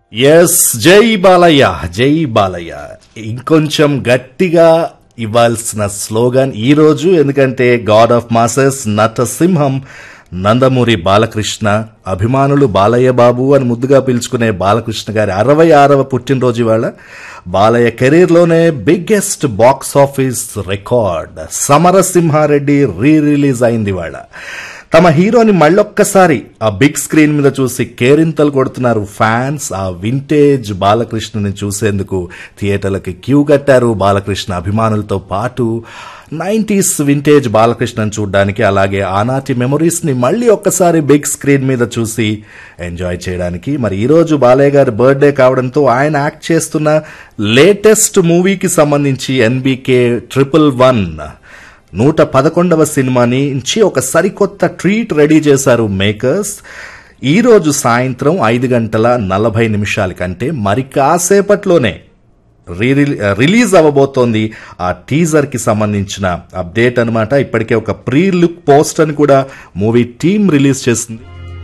yes జై బాలయ్య జై బాలయ్య ఇంకొంచెం గట్టిగా ఇవ్వాల్సిన స్లోగన్ ఈ రోజు ఎందుకంటే గాడ్ ఆఫ్ మాసెస్ నటసింహం నందమూరి బాలకృష్ణ అభిమానులు బాలయ్య బాబు అని ముద్దుగా పిలుచుకునే బాలకృష్ణ గారి అరవై ఆరవ పుట్టినరోజు ఇవాళ బాలయ్య కెరీర్లోనే biggest box office record Samarasimha Reddy re release అయింది ఇవాళ తమ హీరోని మళ్ళొక్కసారి ఆ బిగ్ స్క్రీన్ మీద చూసి కేరింతలు కొడుతున్నారు ఫ్యాన్స్ ఆ వింటేజ్ బాలకృష్ణని చూసేందుకు థియేటర్లకి క్యూ కట్టారు బాలకృష్ణ అభిమానులతో పాటు నైంటీస్ వింటేజ్ బాలకృష్ణని చూడడానికి అలాగే ఆనాటి మెమరీస్ ని మళ్ళీ ఒక్కసారి బిగ్ స్క్రీన్ మీద చూసి ఎంజాయ్ చేయడానికి మరి ఈరోజు బాలయ్య గారి బర్త్డే కావడంతో ఆయన యాక్ట్ చేస్తున్న లేటెస్ట్ మూవీకి సంబంధించి ఎన్బికే ట్రిపుల్ వన్ నూట పదకొండవ సినిమా నుంచి ఒక సరికొత్త ట్రీట్ రెడీ చేశారు మేకర్స్ ఈ రోజు సాయంత్రం ఐదు గంటల నలభై నిమిషాల కంటే మరి కాసేపట్లోనే రీ- రిలీజ్ అవ్వబోతోంది ఆ టీజర్ కి సంబంధించిన అప్డేట్ అన్నమాట ఇప్పటికే ఒక ప్రీ లుక్ పోస్ట్ అని కూడా మూవీ టీం రిలీజ్ చేసింది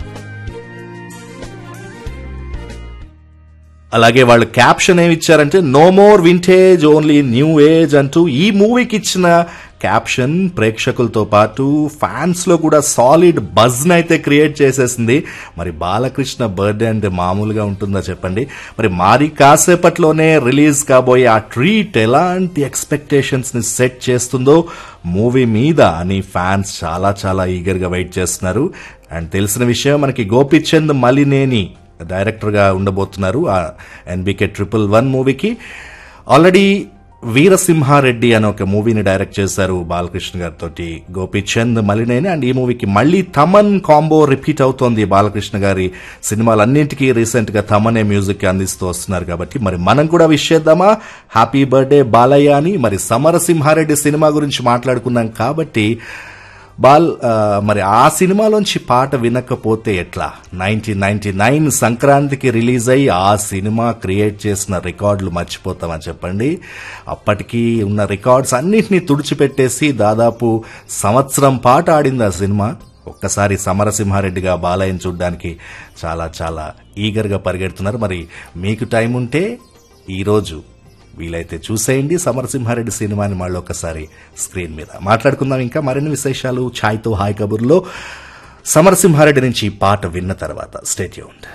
అలాగే వాళ్ళు క్యాప్షన్ ఏమి ఇచ్చారంటే no more vintage only new age అంటూ ఈ మూవీకి ఇచ్చిన క్యాప్షన్ ప్రేక్షకులతో పాటు ఫ్యాన్స్ లో కూడా సాలిడ్ బజ్ అయితే క్రియేట్ చేసేసింది మరి బాలకృష్ణ బర్త్డే అంటే మామూలుగా ఉంటుందా చెప్పండి మరి మారి కాసేపట్లోనే రిలీజ్ కాబోయే ఆ ట్రీట్ ఎలాంటి ఎక్స్పెక్టేషన్స్ ని సెట్ చేస్తుందో మూవీ మీద అని ఫ్యాన్స్ చాలా చాలా ఈగర్ గా వెయిట్ చేస్తున్నారు అండ్ తెలిసిన విషయం మనకి గోపిచంద్ మలినేని డైరెక్టర్ గా ఉండబోతున్నారు ఆ ఎన్బికే ట్రిపుల్ వన్ మూవీకి ఆల్రెడీ వీరసింహారెడ్డి అనే ఒక మూవీని డైరెక్ట్ చేశారు బాలకృష్ణ గారితో గోపీచంద్ మలినేని అండ్ ఈ మూవీకి మళ్ళీ తమన్ కాంబో రిపీట్ అవుతోంది బాలకృష్ణ గారి సినిమాలన్నింటికీ రీసెంట్ గా తమనే మ్యూజిక్ అందిస్తూ వస్తున్నారు కాబట్టి మరి మనం కూడా విష్ చేద్దామా హ్యాపీ బర్త్డే బాలయ్య అని మరి సమరసింహారెడ్డి సినిమా గురించి మాట్లాడుకున్నాం కాబట్టి బాల్ ఆ, మరి ఆ సినిమాలోంచి పాట వినకపోతే ఎట్లా నైన్టీన్ నైన్టీ నైన్ సంక్రాంతికి రిలీజ్ అయ్యి ఆ సినిమా క్రియేట్ చేసిన రికార్డులు మర్చిపోతామని చెప్పండి అప్పటికి ఉన్న రికార్డ్స్ అన్నింటినీ తుడిచిపెట్టేసి దాదాపు సంవత్సరం పాట ఆడింది ఆ సినిమా ఒక్కసారి సమరసింహారెడ్డిగా బాలయ్యని చూడడానికి చాలా చాలా ఈగర్గా పరిగెడుతున్నారు మరి మీకు టైం ఉంటే ఈరోజు వీలైతే చూసేయండి సమరసింహారెడ్డి సినిమాని మళ్ళీ ఒకసారి స్క్రీన్ మీద మాట్లాడుకుందాం ఇంకా మరిన్ని విశేషాలు ఛాయ్తో హాయ్ కబుర్లో సమరసింహారెడ్డి నుంచి ఈ పాట విన్న తర్వాత స్టేట్యూన్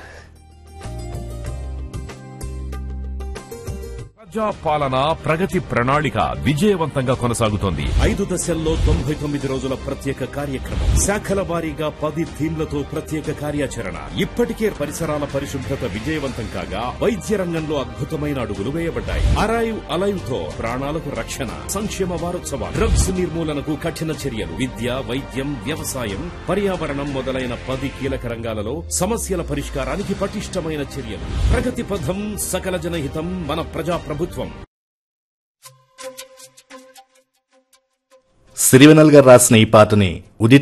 ప్రజా పాలన ప్రగతి ప్రణాళిక విజయవంతంగా కొనసాగుతోంది ఐదు దశల్లో తొంభై తొమ్మిది రోజుల ప్రత్యేక కార్యక్రమం శాఖల వారీగా పది థీమ్లతో ప్రత్యేక కార్యాచరణ ఇప్పటికే పరిసరాల పరిశుభ్రత విజయవంతం కాగా వైద్య రంగంలో అద్భుతమైన అడుగులు వేయబడ్డాయి అరైవ్ అలైవ్ తో ప్రాణాలకు రక్షణ సంక్షేమ వారోత్సవాలు డ్రగ్స్ నిర్మూలనకు కఠిన చర్యలు విద్య వైద్యం వ్యవసాయం పర్యావరణం మొదలైన పది కీలక రంగాలలో సమస్యల పరిష్కారానికి పటిష్టమైన చర్యలు ప్రగతి పథం సకల జనహితం మన ప్రజా ప్రభుత్వం సిరివెనల్ గారు రాసిన ఈ పాటని ఉదిత్